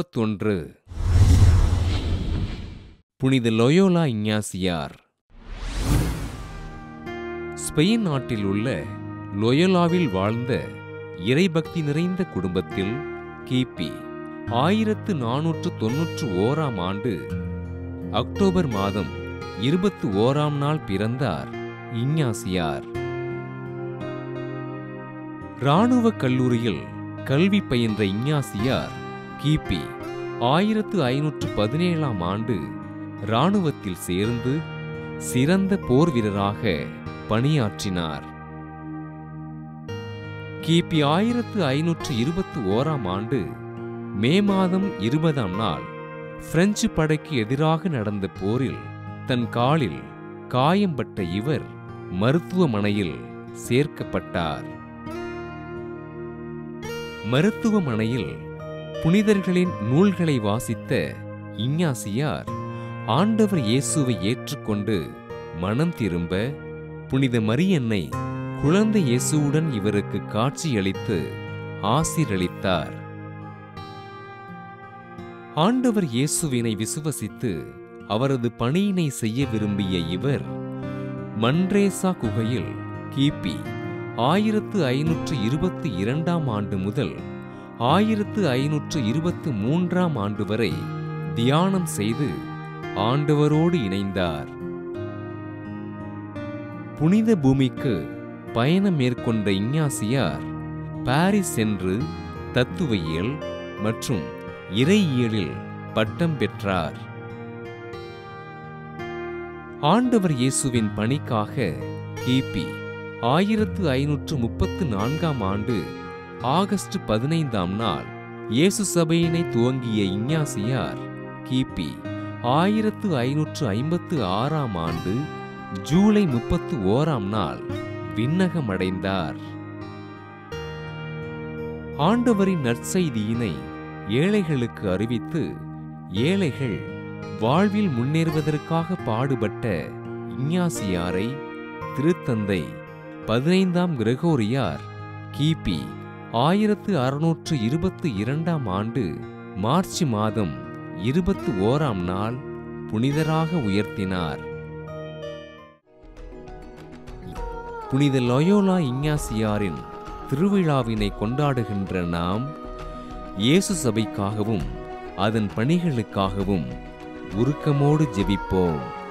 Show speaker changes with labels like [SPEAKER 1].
[SPEAKER 1] முப்பத்தொன்று புனித Loyola இஞ்ஞாசியார் Spain நாட்டில் உள்ள லொயோலாவில் வாழ்ந்த இறைபக்தி நிறைந்த குடும்பத்தில் கிபி ஆயிரத்து நானூற்று தொன்னூற்று ஓராம் ஆண்டு அக்டோபர் மாதம் இருபத்து ஓராம் நாள் பிறந்தார் இஞ்ஞாசியார் இராணுவ கல்லூரியில் கல்வி பயின்ற இஞ்ஞாசியார் கிபி ஆயிரத்து ஐநூற்று பதினேழாம் ஆண்டு இராணுவத்தில் சேர்ந்து சிறந்த போர் வீரராக பணியாற்றினார் கிபி ஆயிரத்து ஐநூற்று இருபத்து ஓராம் ஆண்டு மே மாதம் இருபதாம் நாள் பிரெஞ்சு படைக்கு எதிராக நடந்த போரில் தன் காலில் காயம்பட்ட இவர் மருத்துவமனையில் சேர்க்கப்பட்டார் மருத்துவமனையில் புனிதர்களின் நூல்களை வாசித்த இஞ்ஞாசியார் ஆண்டவர் இயேசுவை ஏற்றுக்கொண்டு மனம் திரும்ப புனித மரியன்னை குழந்தை இயேசுவுடன் இவருக்கு காட்சியளித்து ஆசீரளித்தார் ஆண்டவர் இயேசுவினை விசுவசித்து அவரது பணியினை செய்ய விரும்பிய இவர் மன்ரேசா குகையில் கிபி ஆயிரத்து ஐநூற்று இருபத்தி இரண்டாம் ஆண்டு முதல் ஆயிரத்து ஐநூற்று இருபத்து மூன்றாம் ஆண்டு வரை தியானம் செய்து ஆண்டவரோடு இணைந்தார் புனித பூமிக்கு பயணம் மேற்கொண்ட இஞ்ஞாசியார் பாரிஸ் சென்று தத்துவயியல் மற்றும் இறையியலில் பட்டம் பெற்றார் ஆண்டவர் இயேசுவின் பணிக்காக கிபி ஆயிரத்து ஐநூற்று முப்பத்து நான்காம் ஆண்டு ஆகஸ்ட் பதினைந்தாம் நாள் இயேசு சபையினை துவங்கிய இஞ்ஞாசியார் கிபி ஆயிரத்து ஐநூற்று ஐம்பத்து ஆறாம் ஆண்டு ஜூலை முப்பத்து ஓராம் நாள் விண்ணகமடைந்தார் ஆண்டவரின் நற்செய்தியினை ஏழைகளுக்கு அறிவித்து ஏழைகள் வாழ்வில் முன்னேறுவதற்காக பாடுபட்ட இஞ்ஞாசியாரை திருத்தந்தை பதினைந்தாம் கிரெகோரியார் கிபி ஆயிரத்து அறுநூற்று இருபத்து இரண்டாம் ஆண்டு மார்ச் மாதம் இருபத்து ஓராம் நாள் புனிதராக உயர்த்தினார் புனித லொயோலா இஞ்ஞாசியாரின் திருவிழாவினை கொண்டாடுகின்ற நாம் இயேசு சபைக்காகவும் அதன் பணிகளுக்காகவும் உருக்கமோடு ஜெபிப்போம்